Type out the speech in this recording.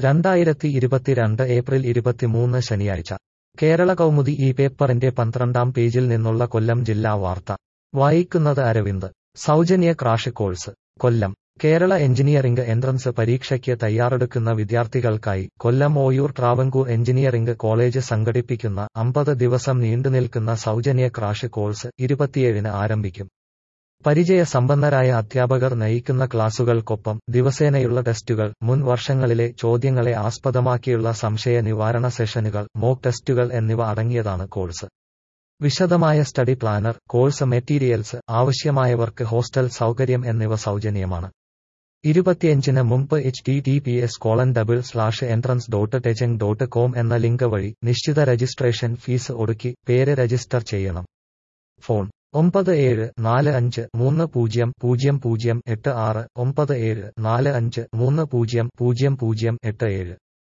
രണ്ടായിരത്തി ഇരുപത്തിരണ്ട് ഏപ്രിൽ ഇരുപത്തിമൂന്ന് ശനിയാഴ്ച കേരള കൗമുദി ഈ പേപ്പറിന്റെ പന്ത്രണ്ടാം പേജിൽ നിന്നുള്ള കൊല്ലം ജില്ലാ വാർത്ത വായിക്കുന്നത് അരവിന്ദ് സൗജന്യ crash course Kollam Kerala engineering entrance പരീക്ഷയ്ക്ക് തയ്യാറെടുക്കുന്ന വിദ്യാർത്ഥികൾക്കായി കൊല്ലം ഓയൂർ ട്രാവൻകൂർ എഞ്ചിനീയറിംഗ് കോളേജ് സംഘടിപ്പിക്കുന്ന അമ്പത് ദിവസം നീണ്ടുനിൽക്കുന്ന സൗജന്യ ക്രാഷ് കോഴ്സ് ഇരുപത്തിയേഴിന് ആരംഭിക്കും പരിചയസമ്പന്നരായ അധ്യാപകർ നയിക്കുന്ന ക്ലാസുകൾക്കൊപ്പം ദിവസേനയുള്ള ടെസ്റ്റുകൾ മുൻ വർഷങ്ങളിലെ ചോദ്യങ്ങളെ ആസ്പദമാക്കിയുള്ള സംശയ നിവാരണ സെഷനുകൾ മോക്ക് ടെസ്റ്റുകൾ എന്നിവ അടങ്ങിയതാണ് കോഴ്സ് വിശദമായ സ്റ്റഡി പ്ലാനർ കോഴ്സ് മെറ്റീരിയൽസ് ആവശ്യമായവർക്ക് ഹോസ്റ്റൽ സൗകര്യം എന്നിവ സൗജന്യമാണ് ഇരുപത്തിയഞ്ചിന് മുമ്പ് H T T P S colon double slash entrance dot ടെച്ചങ് ഡോട്ട് കോം എന്ന ലിങ്ക് വഴി നിശ്ചിത രജിസ്ട്രേഷൻ ഫീസ് ഒടുക്കി പേര് രജിസ്റ്റർ ചെയ്യണം ഫോൺ ഒമ്പത് ഏഴ് നാല് അഞ്ച് മൂന്ന് പൂജ്യം പൂജ്യം പൂജ്യം എട്ട് ആറ് ഒമ്പത് ഏഴ് നാല് അഞ്ച് മൂന്ന് പൂജ്യം പൂജ്യം പൂജ്യം എട്ട് ഏഴ്